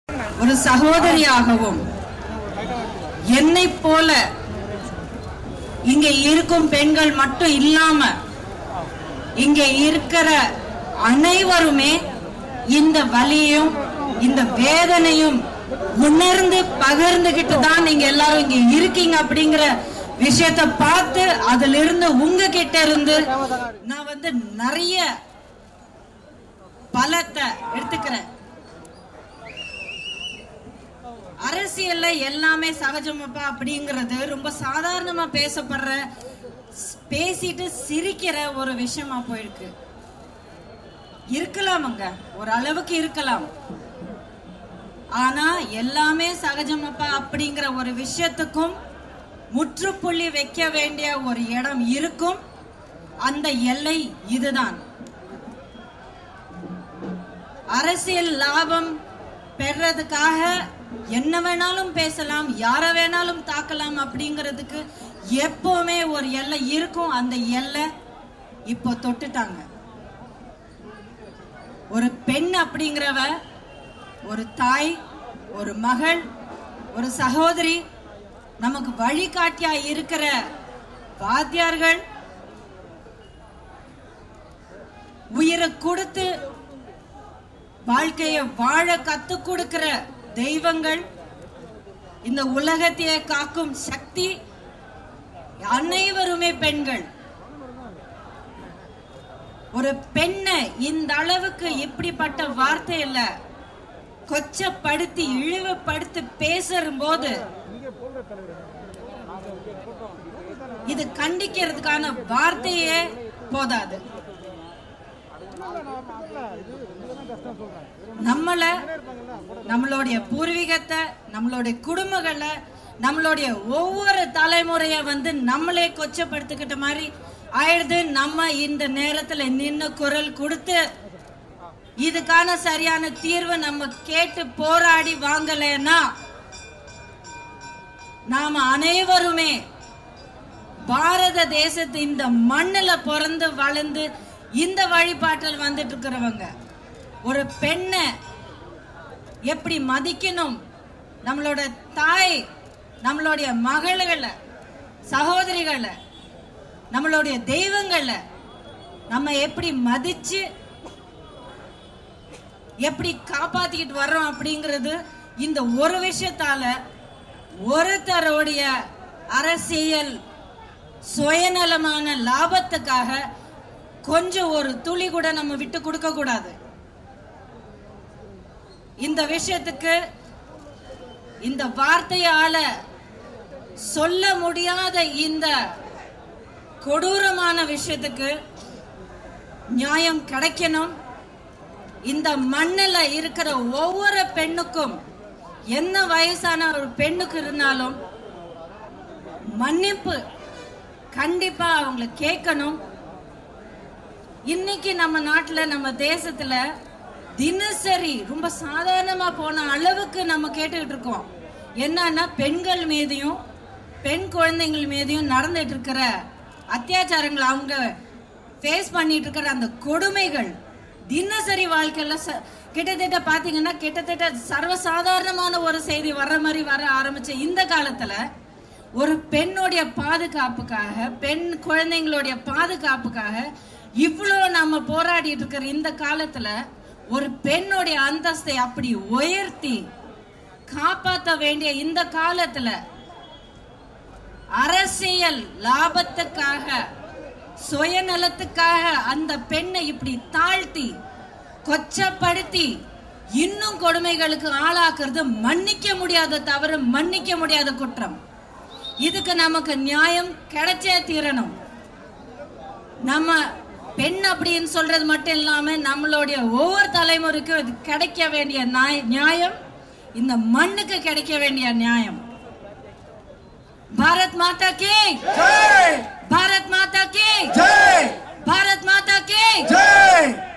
ஒரு சகோதரியாகவும் என்னை போல இங்க இருக்கும் பெண்கள் மட்டும் இல்லாம இங்க இருக்கிற அனைவருமே இந்த வலியும் இந்த வேதனையும் உணர்ந்து பகிர்ந்துகிட்டு தான் நீங்க எல்லாரும் இங்க இருக்கீங்க அப்படிங்கிற விஷயத்த பார்த்து அதுல இருந்து உங்ககிட்ட இருந்து நான் வந்து நிறைய பலத்தை எடுத்துக்கிறேன் அரசியல்ல எல்லாமே சகஜமாப்பா அப்படிங்கிறது ரொம்ப சாதாரணமா பேசப்படுற ஸ்- பேசிட்டு சிரிக்கிற ஒரு விஷயமா போயிருக்கு இருக்கலாமுங்க ஒரு அளவுக்கு இருக்கலாம் ஆனா எல்லாமே சகஜமாப்பா அப்படிங்கிற ஒரு விஷயத்துக்கும் முற்றுப்புள்ளி வைக்க வேண்டிய ஒரு இடம் இருக்கும் அந்த எல்லை இதுதான் அரசியல் லாபம் பெறதுக்காக என்ன வேணாலும் பேசலாம் யார வேணாலும் தாக்கலாம் அப்படிங்கிறதுக்கு எப்பவுமே ஒரு எல்லை இருக்கும் அந்த எல்லை இப்போ தொட்டுட்டாங்க ஒரு பெண் அப்படிங்கிறவ ஒரு தாய் ஒரு மகள் ஒரு சகோதரி நமக்கு வழிகாட்டியா இருக்கிற வாத்தியார்கள் உயிரை கொடுத்து வாழ்க்கைய வாழ கத்து கொடுக்கிற தெய்வங்கள் இந்த உலகத்தையே காக்கும் சக்தி அனைவருமே பெண்கள் ஒரு பெண்ணை இந்த அளவுக்கு இப்படிப்பட்ட வார்த்தை இல்ல கொச்சப்படுத்தி இழிவுபடுத்தி பேசும்போது இது கண்டிக்கிறதுக்கான வார்த்தையே போதாது நம்மள நம்மளுடைய பூர்வீகத்தை நம்மளுடைய குடும்பங்களை நம்மளுடைய ஒவ்வொரு தலைமுறைய வந்து நம்மளே கொச்சப்படுத்திக்கிட்ட மாதிரி ஆயிடுது நம்ம இந்த நேரத்துல நின்னு குரல் கொடுத்து இதுக்கான சரியான தீர்வு நம்ம கேட்டு போராடி வாங்கலைன்னா நாம அனைவருமே பாரத தேசத்து இந்த மண்ணுல பிறந்து வளர்ந்து இந்த வழிபாட்டில் வந்துட்டு இருக்கிறவங்க ஒரு பெண்ணை எப்படி மதிக்கணும் நம்மளோட தாய் நம்மளுடைய மகள்களை சகோதரிகளை நம்மளுடைய தெய்வங்களை நம்ம எப்படி மதிச்சு எப்படி காப்பாத்திக்கிட்டு வர்றோம் அப்படிங்கிறது இந்த ஒரு விஷயத்தால ஒருத்தருடைய அரசியல் சுயநலமான லாபத்துக்காக கொஞ்சம் ஒரு துளி கூட நம்ம விட்டு கொடுக்க கூடாது இந்த விஷயத்துக்கு இந்த வார்த்தையால சொல்ல முடியாத இந்த கொடூரமான விஷயத்துக்கு நியாயம் கிடைக்கணும் இந்த மண்ணுல இருக்கிற ஒவ்வொரு பெண்ணுக்கும் என்ன வயசான ஒரு பெண்ணுக்கு இருந்தாலும் மன்னிப்பு கண்டிப்பா அவங்கள கேட்கணும் இன்னைக்கு நம்ம நாட்டுல நம்ம தேசத்துல தினசரி ரொம்ப சாதாரணமா போன அளவுக்கு நம்ம கேட்டுக்கிட்டு இருக்கோம் என்னன்னா பெண்கள் மீதையும் பெண் குழந்தைகள் மீதையும் நடந்துட்டு இருக்கிற அத்தியாச்சாரங்கள் அவங்க ஃபேஸ் பண்ணிட்டு இருக்கிற அந்த கொடுமைகள் தினசரி வாழ்க்கையில ச- கிட்டத்தட்ட பாத்தீங்கன்னா கிட்டத்தட்ட சர்வசாதாரணமான ஒரு செய்தி வர்ற மாதிரி வர ஆரம்பிச்ச இந்த காலத்துல ஒரு பெண்ணுடைய பாதுகாப்புக்காக பெண் குழந்தைங்களுடைய பாதுகாப்புக்காக இவ்வளோ நம்ம போராடிட்டு இருக்கிற இந்த காலத்துல ஒரு பெண்ணுடைய அந்தஸ்தை அப்படி உயர்த்தி காப்பாற்ற வேண்டிய இந்த காலத்துல அரசியல் லாபத்துக்காக சுயநலத்துக்காக அந்த பெண்ணை இப்படி தாழ்த்தி கொச்சப்படுத்தி இன்னும் கொடுமைகளுக்கு ஆளாக்குறது மன்னிக்க முடியாத தவறு மன்னிக்க முடியாத குற்றம் இதுக்கு நமக்கு நியாயம் கிடைச்சே தீரணும் நம்ம பெண் அப்படின்னு சொல்றது மட்டும் இல்லாம நம்மளுடைய ஒவ்வொரு தலைமுறைக்கும் இது கிடைக்க வேண்டிய நியாய- நியாயம் இந்த மண்ணுக்கு கிடைக்க வேண்டிய நியாயம் பாரத் மாதா கே ஜெய் பாரத் மாதா கே ஜெய் பாரத் மாதா கே ஜெய்